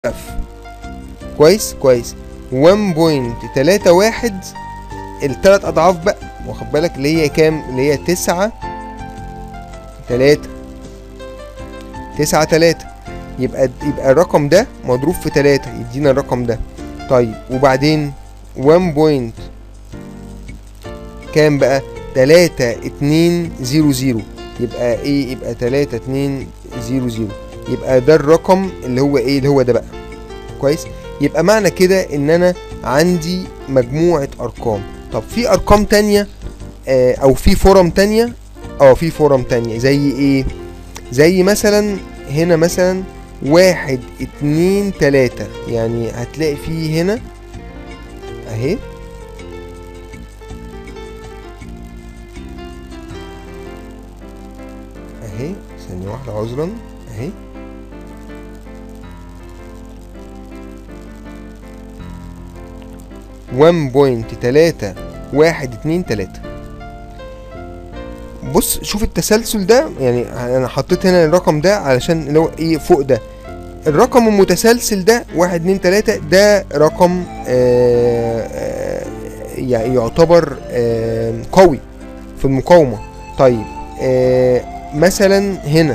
اف كويس كويس 1.31 التلات اضعاف بقى واخد بالك اللي هي كام اللي هي تسعة تلاتة تسعة تلاتة يبقى يبقى الرقم ده مضروب في تلاتة يدينا الرقم ده طيب وبعدين 1 بوينت كام بقى تلاتة اتنين زيرو زيرو يبقى ايه يبقى تلاتة اتنين زيرو زيرو يبقى ده الرقم اللي هو ايه اللي هو ده بقى كويس يبقى معنى كده ان انا عندي مجموعة ارقام طب في ارقام تانية آه او في فورم تانية اه في فورم تانية زي ايه زي مثلا هنا مثلا واحد اتنين تلاتة يعني هتلاقي فيه هنا اهي اهي ثانية واحدة عذرا اهي وان بوينت تلاتة واحد اتنين تلاتة بص شوف التسلسل ده يعني انا حطيت هنا الرقم ده علشان اللي هو ايه فوق ده الرقم المتسلسل ده واحد اتنين تلاتة ده رقم آه آه يعني يعتبر آه قوي في المقاومة طيب آه مثلا هنا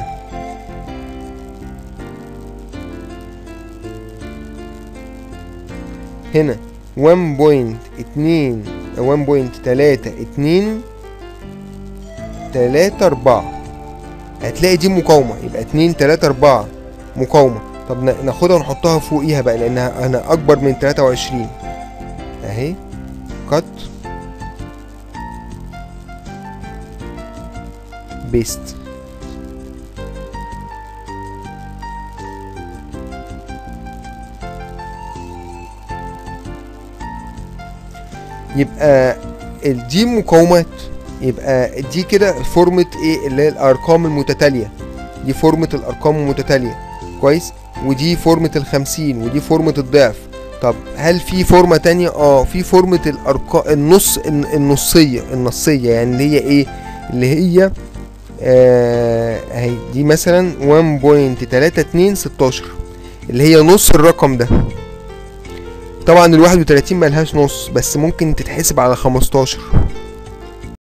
هنا 1.2 1.32 تلاتة أربعة هتلاقي دي مقاومة يبقى اتنين تلاتة أربعة مقاومة طب ناخدها ونحطها فوقيها بقى لأنها أنا أكبر من تلاتة وعشرين أهي كات بيست يبقى دي مقاومات يبقى دي كده فورمة ايه اللي هي الارقام المتتالية دي فورمة الارقام المتتالية كويس ودي فورمة الخمسين ودي فورمة الضعف طب هل في فورمة تانية اه في فورمة الارقام النص النصية النصية يعني اللي هي ايه اللي هي آه اهي دي مثلا 1.3216 اللي هي نص الرقم ده طبعا ال 31 ملهاش نص بس ممكن تتحسب على 15